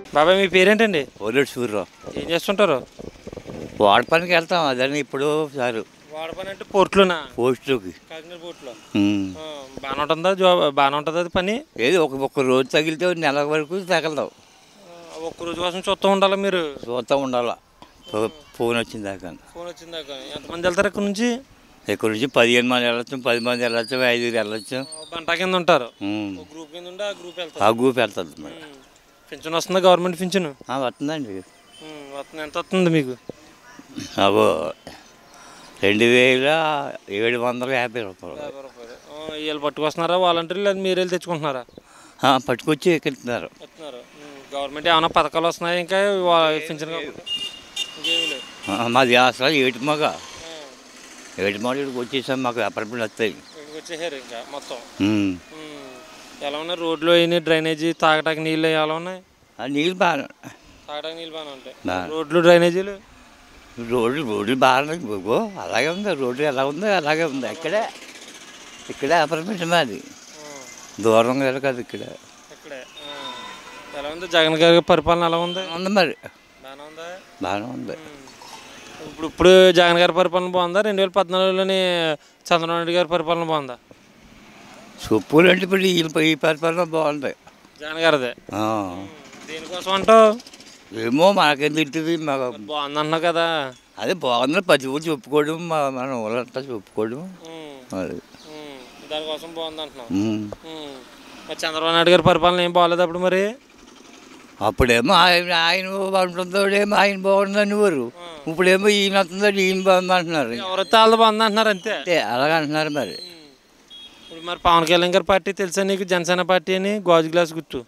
బాబాయ్ మీ పేరేంటండి ఒళ్ళు సూర్యం ఏం చేస్తుంటారు వాడ పనికి వెళ్తాం అదని ఇప్పుడు సారు వాడపని అంటే పోర్ట్లోనా పోస్టుకి కాకినాడ పోర్ట్లో ఉమ్. బాగానే ఉంటుందా జాబ్ బాగానే ఉంటుంది అది పని ఏది ఒక ఒక్క రోజు తగిలితే నెల వరకు తగలదాం ఆ, ఒక్క రోజు కోసం చూస్తూ ఉండాలా మీరు చూస్తూ ఉండాల ఫో- ఫోన్ వచ్చిన దాకా ఫోన్ వచ్చిందాక ఎంతమంది వెళ్తారు ఇక్కడ నుంచి ఇక్కడ నుంచి పదిహేను మంది వెళ్ళొచ్చు పది మంది వెళ్ళొచ్చు ఐదుగురు వెళ్ళొచ్చు ఆ, గంట కింద ఉంటారు ఉమ్. ఒక గ్రూప్ కింద ఉండి ఆ గ్రూప్ ఆ వెళ్తారు గ్రూప్ వెళ్తుంది మరి ఉమ్. పింఛన్ వస్తుందా గవర్నమెంట్ పింఛన్ ఆ, వస్తుందండి ఉమ్, వస్తుంది ఎంత వస్తుంది మీకు అగో రెండు వేల ఏడు వందల యాభై రూపాయలు యాభై రూపాయలు ఆ, వీళ్ళు పట్టుకొస్తున్నారా వాలంటీర్లు లేదా మీరు వెళ్ళి తెచ్చుకుంటున్నారా ఆ, పట్టుకొచ్చి ఎక్కిస్తున్నారు వస్తున్నారు ఉమ్, గవర్నమెంట్ ఏమైనా పథకాలు వస్తున్నాయి ఇంకా వా- పింఛన్ కాకుండా? ఇంకేమీ లేవు ఆ, మాది అసలు ఏటి మగ ఆ, ఏటి మగ ఇక్కడికి వచ్చేసాం మాకు అపార్ట్మెంట్ వస్తాయి ఇక్కడికి వచ్చేసారు ఇంకా మొత్తం ఉమ్. ఉమ్, ఎలా ఉన్నాయి రోడ్లు అయినాయి డ్రైనేజీ తాగటానికి నీళ్ళు ఎలా ఉన్నాయి ఆ నీళ్ళు బాగా తాగడానికి నీళ్ళు బాగానే ఉంటాయి బాగా. రోడ్లు డ్రైనేజీలు రోడ్లు రోడ్లు బాగానే బాగో అలాగే ఉంది రోడ్డు ఎలా ఉందో అలాగే ఉంది ఇక్కడే ఇక్కడే అపార్ట్మెంట్ మాది ఆ, దూరం కదా కాదు ఇక్కడ ఇక్కడే ఆ. ఎలా ఉంది జగన్ గారి పరిపాలన ఎలా ఉంది ఉంది మరి బాగానే ఉందా బాగానే ఉంది ఉమ్. ఇప్పుడు ఇప్పుడు జగన్ గారి పరిపాలన బాగుందా రెండు వేల పద్నాలుగులోని చంద్రబాబు నాయుడు గారి పరిపాలన బాగుందా చెప్పులు అంటే ఇప్పుడు ఈ ఈ పరిపాలన బాగుంది జగన్ గారిదే ఆ. ఉమ్, దేనికోసం అంటావు ఏమో మాకేం తింటుంది మాకు బాగుందన్నావు కదా అదే బాగుంది పది ఊరు చెప్పుకోవడం మా మన ఊళ్ళంతా చెప్పుకోవడం ఉమ్, అది ఉమ్, దానికోసం బాగుంది అంటున్నావు ఉమ్. ఉమ్. మరి చంద్రబాబు నాయుడు గారి పరిపాలన ఏం బాగాలేదు అప్పుడు మరి అప్పుడేమో ఆయన ఆయన బాగుంటుందోడేమో ఆయన బాగుందని ఊరు ఇప్పుడేమో ఈయన వస్తుందో ఈయన బాగుంది అంటున్నారు ఎవరైతే వాళ్ళు బాగుంది అంటున్నారు అంతే అంతే అలాగ అంటున్నారు మరి ఉమ్. ఇప్పుడు మరి పవన్ కళ్యాణ్ గారి పార్టీ తెలుసా నీకు జనసేన పార్టీ అని గాజు గ్లాస్ గుర్తు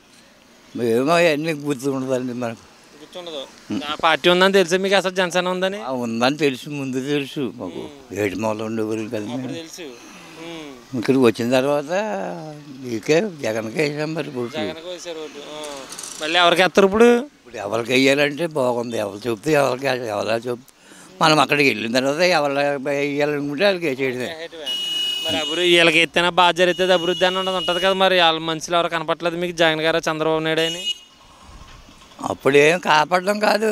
ఏమో అవన్నీ గుర్తుండదండి మనకు గుర్తుండదు ఆ పార్టీ ఉందని తెలుసా మీకు అసలు జనసేన ఉందని ఆ ఉందని తెలుసు ముందు తెలుసు మాకు ఏడు మూల ఉండేవారు కదా అప్పుడు మేము. తెలుసు ఉమ్. ఇక్కడికి వచ్చిన తర్వాత నీకే జగన్కి వేసాం మరి ఇప్పుడు జగన్కి వేసారు ఓటు ఆ. మళ్ళీ ఎవరికి వేస్తారు ఇప్పుడు ఇప్పుడు ఎవరికి వేయాలంటే బాగుంది ఎవరు చెప్తే ఎవరికి ఎవరా చెప్తే మనం అక్కడికి వెళ్ళిన తర్వాత ఎవరు వేయాలనుకుంటే వాళ్ళకి వేసేయడమే మరి అభివృద్ధి వీళ్ళకి ఎత్తైనా బాగా జరుగుతుంది అభివృద్ధి అని ఉన్నది ఉంటుంది కదా మరి వాళ్ళ మనుషులు ఎవరు కనపట్లేదు మీకు జగన్ గారు చంద్రబాబు నాయుడు అని అప్పుడేం కాపాడడం కాదు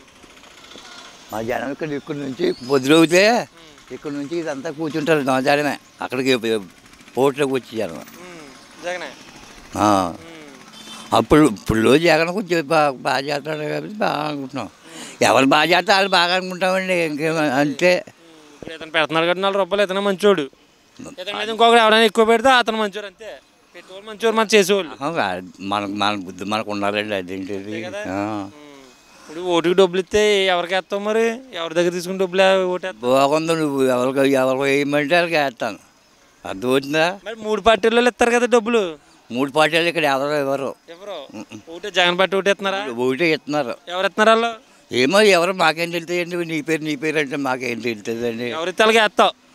మా జనం ఇక్కడ ఇక్కడ నుంచి పొద్దులవుతే ఇక్కడ నుంచి ఇదంతా కూర్చుంటారు నా జనమే అక్కడికి పోట్లోకి వచ్చి జనం జగనే ఆ. అప్పుడు ఇప్పుడు జగన్ కొంచెం బాగా బాగా చేస్తాడు కాబట్టి బాగా అనుకుంటున్నాం ఎవరు బాగా చేస్తే వాళ్ళు బాగా అనుకుంటామండి ఇంకేం అంతే ఇప్పుడు ఇతను పెడుతున్నాడు కాబట్టి నాలుగు రూపాయలు ఇతను మంచోడు ఇతని మీద ఇంకొకరు ఎవరైనా ఎక్కువ పెడితే అతను మంచోడు అంతే పెట్టేవాళ్ళు మంచోడు మనం చేసేవాళ్ళు ఆహా, మనకు మన బుద్ధి మనకు ఉండాలండి అదేంటిది కదా? ఆ. ఉమ్. ఇప్పుడు ఓటుకి డబ్బులు ఇస్తే ఎవరికి వేస్తావు మరి ఎవరి దగ్గర తీసుకుని డబ్బులు ఓటు వేస్తావు బాగుంది నువ్వు ఎవరికి ఎవరికి వేయమంటే వాళ్ళకి వేస్తాను అర్థమవుతుందా మరి మూడు పార్టీల్లో ఇస్తారు కదా డబ్బులు మూడు పార్టీలు ఇక్కడ ఎవరు ఎవరు ఎవరు ఒకటే జగన్ పార్టీ ఒకటి ఇస్తున్నారా ఒకటే ఇస్తున్నారు ఎవరు ఇస్తున్నారు వాళ్ళు ఏమో ఎవరు మాకేం తెలుస్తాయండి నీ పేరు నీ పేరు అంటే మాకేం తెలుస్తుందండి ఎవరి తలకి వేస్తావు